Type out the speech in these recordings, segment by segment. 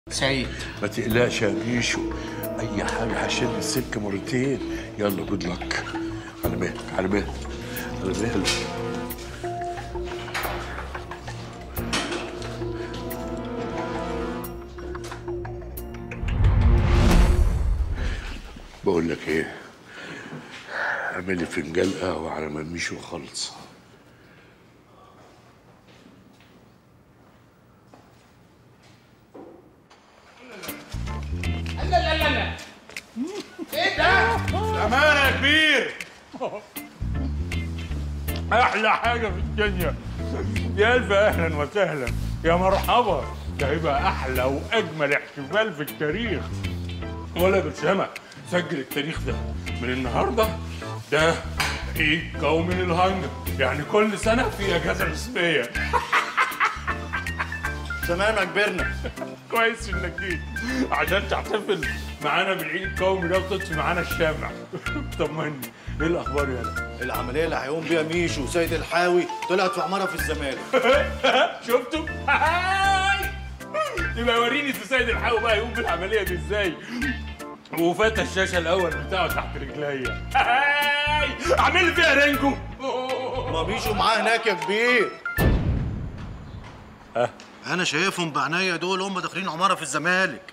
سعيد ما تقلقش يا ميشو اي حاجه هشد السلك مرتين يلا جود لك على مهلك على مهلك على مهلك بقول لك ايه اعمل لي فنجان قهوه على ما ميشو خلص لا لا لا لا ايه ده؟ أمانة يا كبير أحلى حاجة في الدنيا يا ألف أهلا وسهلا يا مرحبا ده هيبقى أحلى وأجمل احتفال في التاريخ ولا برشامة سجل التاريخ ده من النهاردة ده عيد قومي للهنجر يعني كل سنة في أجازة رسمية تمام يا كبرنا كويس إنك جيت عشان تحتفل معانا بالعيد القومي ده وتطفي معانا الشمع طمني إيه الأخبار يالا؟ العمليه اللي هيقوم بيها ميشو وسيد الحاوي طلعت في عماره في الزمالك شفتوا؟ هاي يبقى وريني سيد الحاوي بقى يقوم بالعمليه دي ازاي وفتى الشاشه الاول بتاعه تحت رجليا هاي اعمل لي فيها رينجو ما ميشو معاه هناك يا كبير ها؟ انا شايفهم بعناية دول هم داخلين عماره في الزمالك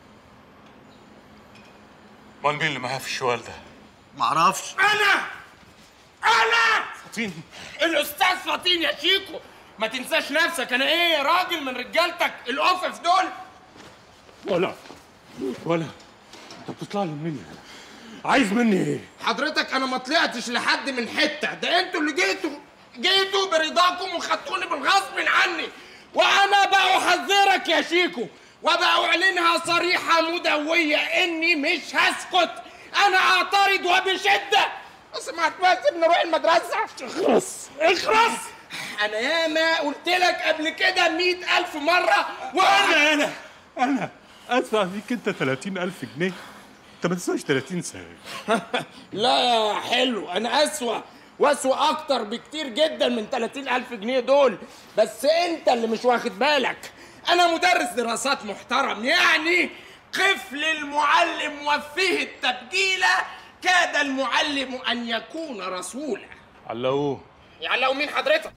امال مين اللي معاها في الشوال ده؟ معرفش انا انا فطين الاستاذ فطين يا شيكو ما تنساش نفسك انا ايه راجل من رجالتك الاوفف دول ولا ولا انت بتطلع لي منين عايز مني ايه؟ حضرتك انا ما طلعتش لحد من حته ده انتوا اللي جيتوا جيتوا برضاكم وخدتوني بالغصب عني وانا بقى احذرك يا شيكو وبأعلنها صريحة مدوية إني مش هسكت أنا أعترض وبشدة بس ما هتواسب نروح المدرسة اخرس اخرس أنا ياما قلت لك قبل كده مئة ألف مرة وأنا انا انا انا ادفع فيك انت 30000 جنيه انت ما تسواش 30 سنه لا يا حلو أنا أسوأ وأسوأ أكتر بكتير جدا من 30 ألف جنيه دول بس أنت اللي مش واخد بالك أنا مدرس دراسات محترم يعني قفل المعلم وفيه التبجيلة كاد المعلم أن يكون رسولا علقوه يعني لو مين حضرتك